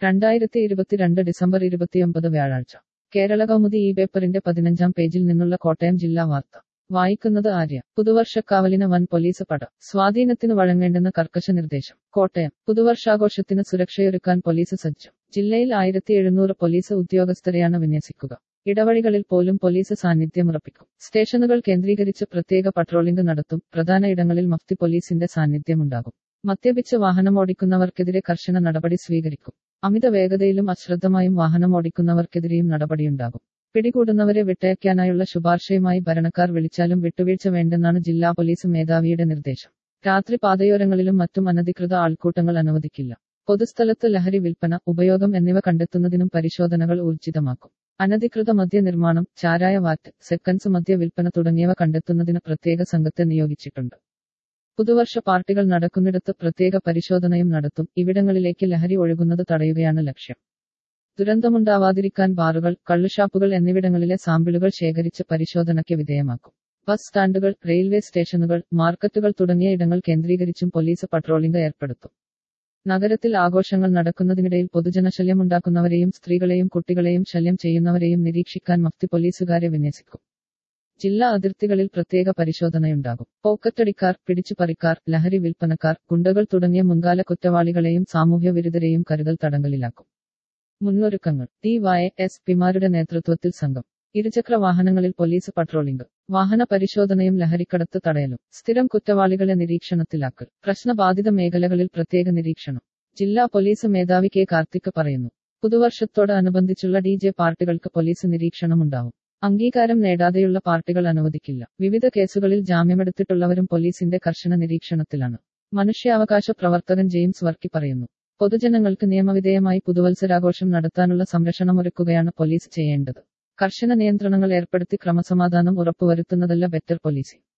രണ്ടായിരത്തി ഇരുപത്തിരണ്ട് ഡിസംബർ ഇരുപത്തിയൊമ്പത് വ്യാഴാഴ്ച കേരള കൗമുദി ഈ പേപ്പറിന്റെ പതിനഞ്ചാം പേജിൽ നിന്നുള്ള കോട്ടയം ജില്ലാ വാർത്ത വായിക്കുന്നത് ആര്യ പുതുവർഷക്കാവലിന് വൻ പോലീസ് പട സ്വാധീനത്തിന് വഴങ്ങേണ്ടെന്ന കർക്കശ നിർദ്ദേശം കോട്ടയം പുതുവർഷാഘോഷത്തിന് സുരക്ഷയൊരുക്കാൻ പോലീസ് സജ്ജം ജില്ലയിൽ ആയിരത്തി എഴുന്നൂറ് പോലീസ് ഉദ്യോഗസ്ഥരെയാണ് വിന്യസിക്കുക ഇടവഴികളിൽ പോലും പോലീസ് സാന്നിധ്യം ഉറപ്പിക്കും സ്റ്റേഷനുകൾ കേന്ദ്രീകരിച്ച് പ്രത്യേക പട്രോളിംഗ് നടത്തും പ്രധാന ഇടങ്ങളിൽ മഫ്തി പോലീസിന്റെ സാന്നിധ്യമുണ്ടാകും മദ്യപിച്ച് വാഹനമോടിക്കുന്നവർക്കെതിരെ കർശന നടപടി സ്വീകരിക്കും അമിത വേഗതയിലും അശ്രദ്ധമായും വാഹനമോടിക്കുന്നവർക്കെതിരെയും നടപടിയുണ്ടാകും പിടികൂടുന്നവരെ വിട്ടയക്കാനായുള്ള ശുപാർശയുമായി ഭരണക്കാർ വിളിച്ചാലും വിട്ടുവീഴ്ച വേണ്ടെന്നാണ് ജില്ലാ പോലീസ് മേധാവിയുടെ നിർദ്ദേശം രാത്രി പാതയോരങ്ങളിലും മറ്റും അനധികൃത ആൾക്കൂട്ടങ്ങൾ അനുവദിക്കില്ല പൊതുസ്ഥലത്ത് ലഹരി വിൽപ്പന ഉപയോഗം എന്നിവ കണ്ടെത്തുന്നതിനും പരിശോധനകൾ ഊർജിതമാക്കും അനധികൃത മദ്യ നിർമ്മാണം ചാരായ വാറ്റ് സെക്കൻഡ്സ് മദ്യ വിൽപ്പന തുടങ്ങിയവ കണ്ടെത്തുന്നതിന് പ്രത്യേക സംഘത്തെ നിയോഗിച്ചിട്ടുണ്ട് പുതുവർഷ പാർട്ടികൾ നടക്കുന്നിടത്ത് പ്രത്യേക പരിശോധനയും നടത്തും ഇവിടങ്ങളിലേക്ക് ലഹരി ഒഴുകുന്നത് തടയുകയാണ് ലക്ഷ്യം ദുരന്തമുണ്ടാവാതിരിക്കാൻ ബാറുകൾ കള്ളുഷാപ്പുകൾ എന്നിവിടങ്ങളിലെ സാമ്പിളുകൾ ശേഖരിച്ച് പരിശോധനയ്ക്ക് വിധേയമാക്കും ബസ് സ്റ്റാൻഡുകൾ റെയിൽവേ സ്റ്റേഷനുകൾ മാർക്കറ്റുകൾ തുടങ്ങിയ ഇടങ്ങൾ കേന്ദ്രീകരിച്ചും പോലീസ് പട്രോളിംഗ് ഏർപ്പെടുത്തും നഗരത്തിൽ ആഘോഷങ്ങൾ നടക്കുന്നതിനിടയിൽ പൊതുജനശല്യമുണ്ടാക്കുന്നവരെയും സ്ത്രീകളെയും കുട്ടികളെയും ശല്യം ചെയ്യുന്നവരെയും നിരീക്ഷിക്കാൻ മഫ്തി പോലീസുകാരെ വിന്യസിക്കും ജില്ലാ അതിർത്തികളിൽ പ്രത്യേക പരിശോധനയുണ്ടാകും പോക്കറ്റടിക്കാർ പിടിച്ചുപറിക്കാർ ലഹരി വിൽപ്പനക്കാർ ഗുണ്ടകൾ തുടങ്ങിയ മുൻകാല കുറ്റവാളികളെയും സാമൂഹ്യ വിരുദ്ധരെയും കരുതൽ തടങ്കലിലാക്കും മുന്നൊരുക്കങ്ങൾ ഡി വൈ എസ് പിമാരുടെ നേതൃത്വത്തിൽ സംഘം ഇരുചക്ര വാഹനങ്ങളിൽ പോലീസ് പട്രോളിംഗ് വാഹന പരിശോധനയും ലഹരിക്കടത്ത് തടയലും സ്ഥിരം കുറ്റവാളികളെ നിരീക്ഷണത്തിലാക്കൽ പ്രശ്നബാധിത മേഖലകളിൽ പ്രത്യേക നിരീക്ഷണം ജില്ലാ പോലീസ് മേധാവി കെ കാർത്തിക് പറയുന്നു പുതുവർഷത്തോട് അനുബന്ധിച്ചുള്ള ഡി ജെ പാർട്ടികൾക്ക് പോലീസ് നിരീക്ഷണമുണ്ടാവും അംഗീകാരം നേടാതെയുള്ള പാർട്ടികൾ അനുവദിക്കില്ല വിവിധ കേസുകളിൽ ജാമ്യമെടുത്തിട്ടുള്ളവരും പോലീസിന്റെ കർശന നിരീക്ഷണത്തിലാണ് മനുഷ്യാവകാശ പ്രവർത്തകൻ ജെയിംസ് വർക്കി പറയുന്നു പൊതുജനങ്ങൾക്ക് നിയമവിധേയമായി പുതുവത്സരാഘോഷം നടത്താനുള്ള സംരക്ഷണമൊരുക്കുകയാണ് പോലീസ് ചെയ്യേണ്ടത് കർശന നിയന്ത്രണങ്ങൾ ഏർപ്പെടുത്തി ക്രമസമാധാനം ഉറപ്പുവരുത്തുന്നതല്ല ബെറ്റർ പോലീസിംഗ്